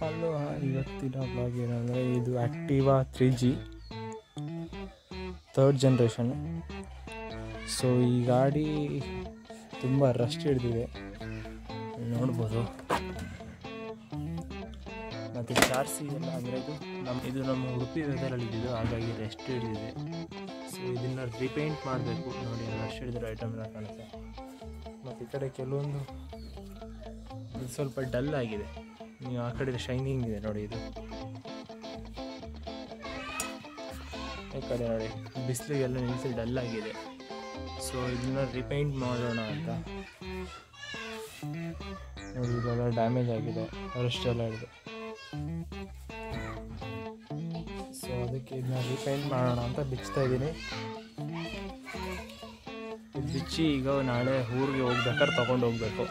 Hello ಇವತ್ತಿನ blog ಏನಂದರೆ ಇದು Activa three G third generation so ಈ ಗಾಡಿ ತುಂಬ ರಸ್ಟ್ ಹಿಡ್ದಿದೆ ನೋಡ್ಬೋದು ಮತ್ತು ಚಾರ್ಸಿ ಎಲ್ಲ ಅಂದರೆ ಇದು ನಮ್ಮ ಇದು ನಮ್ಮ ಉಡುಪಿ ವೆದರಲ್ಲಿ ಇದ್ದಿದ್ದು ಹಾಗಾಗಿ ರೆಸ್ಟ್ ಹಿಡಿದಿದೆ ಸೊ ಇದನ್ನು ರಿಪೇಂಟ್ ಮಾಡಬೇಕು ನೋಡಿ ರಸ್ಟ್ ಹಿಡಿದಿರೋ ಐಟಮ್ ಎಲ್ಲ ಕಾಣುತ್ತೆ ಮತ್ತು ಈ ಕಡೆ ಕೆಲವೊಂದು ಇದು ಸ್ವಲ್ಪ ಡಲ್ ಆಗಿದೆ ನೀವು ಆ ಕಡೆ ಶೈನಿಂಗ್ ಇದೆ ನೋಡಿ ಇದು ಈ ಕಡೆ ನೋಡಿ ಬಿಸಿಲಿಗೆಲ್ಲ ನಿಲ್ಲಿಸಿ ಡಲ್ ಆಗಿದೆ ಸೊ ಇದನ್ನ ರಿಪೇಂಟ್ ಮಾಡೋಣ ಅಂತ ನೋಡಿ ಇದೆಲ್ಲ ಡ್ಯಾಮೇಜ್ ಆಗಿದೆ ರಸ್ಟ್ ಎಲ್ಲ ಇದೆ ಸೊ ಅದಕ್ಕೆ ಇದನ್ನ ರಿಪೇಂಟ್ ಮಾಡೋಣ ಅಂತ ಬಿಚ್ತಾ ಇದ್ದೀನಿ ಇದು ಬಿಚ್ಚಿ ಈಗ ನಾಳೆ ಊರಿಗೆ ಹೋಗ್ಬೇಕಾದ್ರೆ ತಗೊಂಡು ಹೋಗ್ಬೇಕು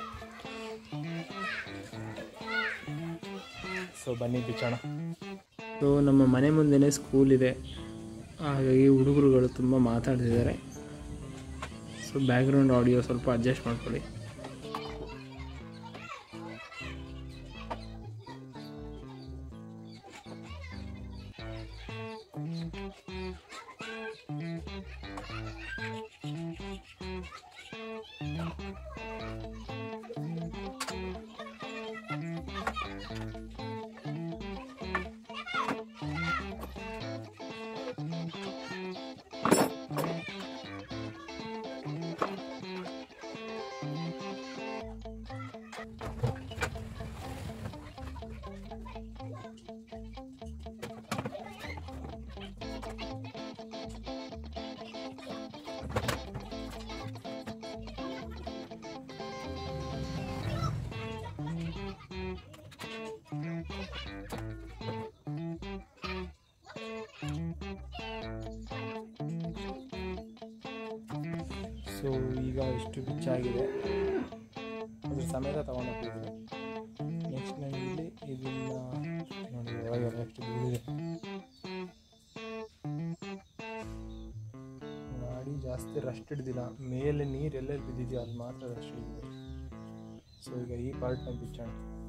ಸೊ ಬನ್ನಿ ಬಿಚ್ಚೋಣ ಸೊ ನಮ್ಮ ಮನೆ ಮುಂದೆನೇ ಸ್ಕೂಲ್ ಇದೆ ಹಾಗಾಗಿ ಹುಡುಗರುಗಳು ತುಂಬ ಮಾತಾಡ್ತಿದ್ದಾರೆ ಸೊ ಬ್ಯಾಕ್ಗ್ರೌಂಡ್ ಆಡಿಯೋ ಸ್ವಲ್ಪ ಅಡ್ಜಸ್ಟ್ ಮಾಡ್ಕೊಳ್ಳಿ ಸೊ ಈಗ ಇಷ್ಟು ಬಿಚ್ಚಾಗಿದೆ ಅದ್ರ ಸಮೇತ ತೊಗೊಂಡೋಗ್ತಿದ್ವಿ ನೆಕ್ಸ್ಟ್ ನಾನು ಇಲ್ಲಿ ಇದನ್ನ ನೋಡಿ ಒಳಗೆಲ್ಲ ಎಷ್ಟು ಧೂಳಿದೆ ಗಾಡಿ ಜಾಸ್ತಿ ರಸ್ಟ್ ಹಿಡ್ದಿಲ್ಲ ಮೇಲೆ ನೀರು ಎಲ್ಲೆಲ್ಲಿ ಬಿದ್ದಿದೆಯೋ ಅಲ್ಲಿ ಮಾತ್ರ ರಸ್ಟ್ ಹಿಡಿದಿದೆ ಸೊ ಈಗ ಈ ಪಾರ್ಟ್ನ ಬಿಚ್ಚೋಣ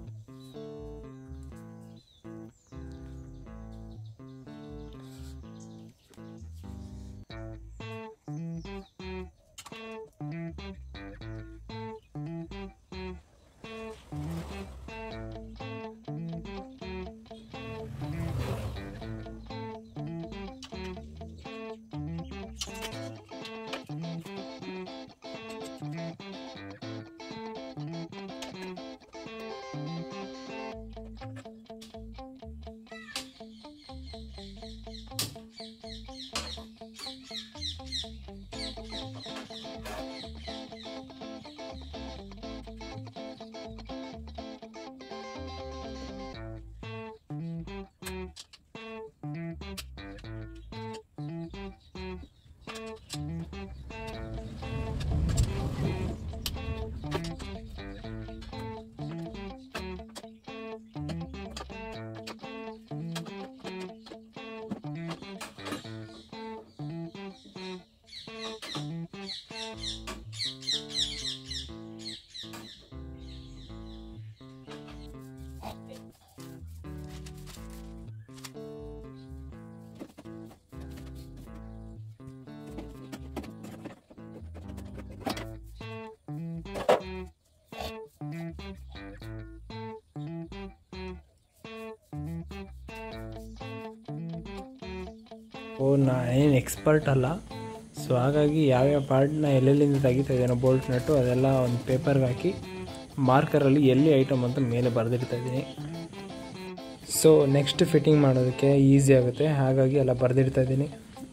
ಓ ನಾನೇನು ಎಕ್ಸ್ಪರ್ಟ್ ಅಲ್ಲ ಸೊ ಹಾಗಾಗಿ ಯಾವ್ಯಾವ ಪಾರ್ಟ್ನ ಎಲ್ಲೆಲ್ಲಿಂದ ತೆಗಿತಾ ಇದ್ದೀನೋ ಬೋಲ್ಟ್ ನಟ್ಟು ಅದೆಲ್ಲ ಒಂದು ಪೇಪರ್ಗೆ ಹಾಕಿ ಮಾರ್ಕರಲ್ಲಿ ಎಲ್ಲಿ ಐಟಮ್ ಅಂತ ಮೇಲೆ ಬರೆದಿಡ್ತಾ ಇದ್ದೀನಿ ಸೊ ನೆಕ್ಸ್ಟ್ ಫಿಟ್ಟಿಂಗ್ ಮಾಡೋದಕ್ಕೆ ಈಸಿ ಆಗುತ್ತೆ ಹಾಗಾಗಿ ಎಲ್ಲ ಬರೆದಿಡ್ತಾ ಇದ್ದೀನಿ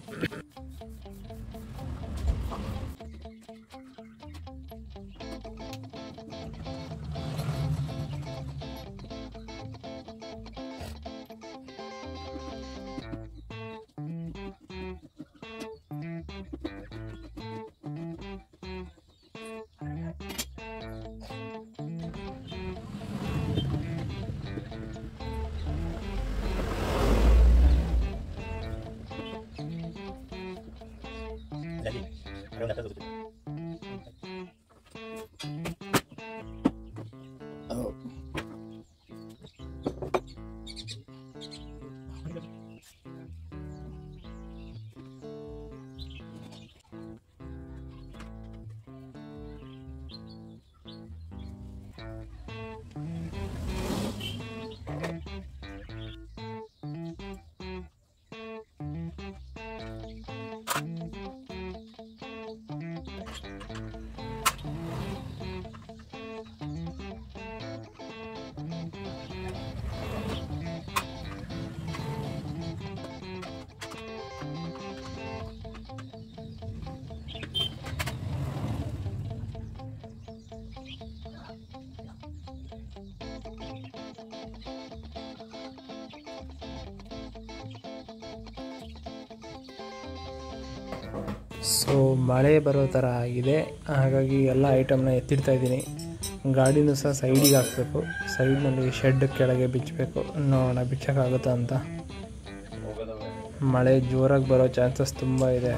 Jadi, ada nggak tahu betul. Oh. So ಮಳೆ ಬರೋ ಥರ ಆಗಿದೆ ಹಾಗಾಗಿ ಎಲ್ಲ ಐಟಮ್ನ ಎತ್ತಿಡ್ತಾ ಇದ್ದೀನಿ ಗಾಡಿನೂ ಸಹ ಸೈಡಿಗೆ ಹಾಕಬೇಕು ಸೈಡ್ನಲ್ಲಿ ಶೆಡ್ ಕೆಳಗೆ ಬಿಚ್ಚಬೇಕು ನೋಡೋಣ ಬಿಚ್ಚೋಕ್ಕಾಗುತ್ತಾ ಅಂತ ಮಳೆ ಜೋರಾಗಿ ಬರೋ ಚಾನ್ಸಸ್ ತುಂಬ ಇದೆ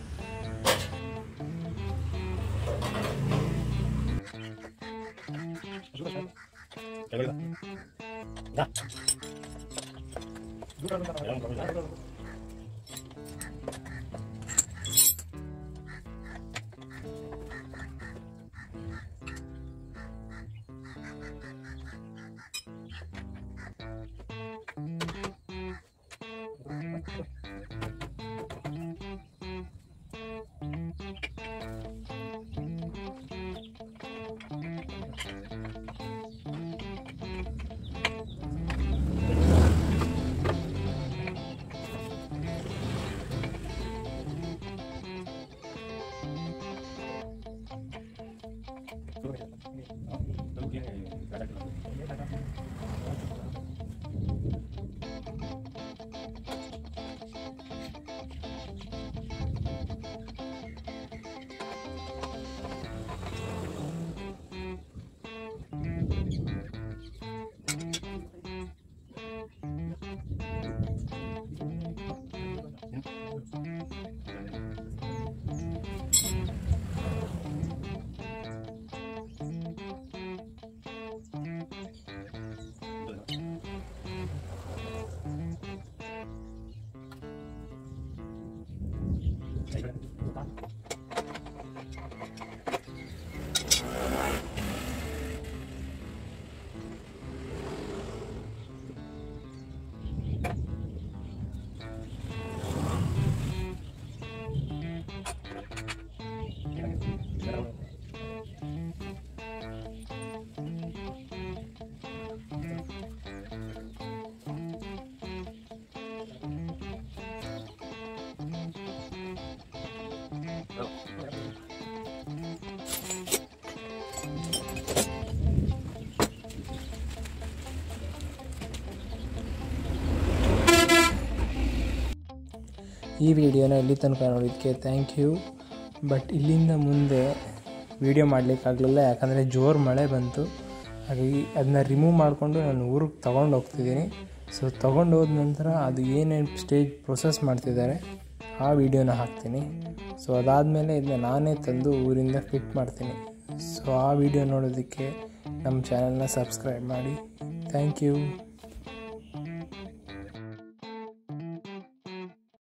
ಈ ವಿಡಿಯೋನ ಇಲ್ಲಿ ತನಕ ನೋಡಿದ್ದಕ್ಕೆ ಥ್ಯಾಂಕ್ ಯು ಬಟ್ ಇಲ್ಲಿಂದ ಮುಂದೆ ವಿಡಿಯೋ ಮಾಡಲಿಕ್ಕಾಗಲಿಲ್ಲ ಯಾಕಂದರೆ ಜೋರು ಮಳೆ ಬಂತು ಹಾಗಾಗಿ ಅದನ್ನ ರಿಮೂವ್ ಮಾಡಿಕೊಂಡು ನಾನು ಊರಿಗೆ ತೊಗೊಂಡು ಹೋಗ್ತಿದ್ದೀನಿ ಸೊ ತೊಗೊಂಡು ಹೋದ ನಂತರ ಅದು ಏನೇನು ಸ್ಟೇಜ್ ಪ್ರೊಸೆಸ್ ಮಾಡ್ತಿದ್ದಾರೆ ಆ ವಿಡಿಯೋನ ಹಾಕ್ತೀನಿ ಸೊ ಅದಾದಮೇಲೆ ಇದನ್ನ ನಾನೇ ತಂದು ಊರಿಂದ ಫಿಟ್ ಮಾಡ್ತೀನಿ ಸೊ ಆ ವಿಡಿಯೋ ನೋಡೋದಕ್ಕೆ ನಮ್ಮ ಚಾನಲ್ನ ಸಬ್ಸ್ಕ್ರೈಬ್ ಮಾಡಿ ಥ್ಯಾಂಕ್ ಯು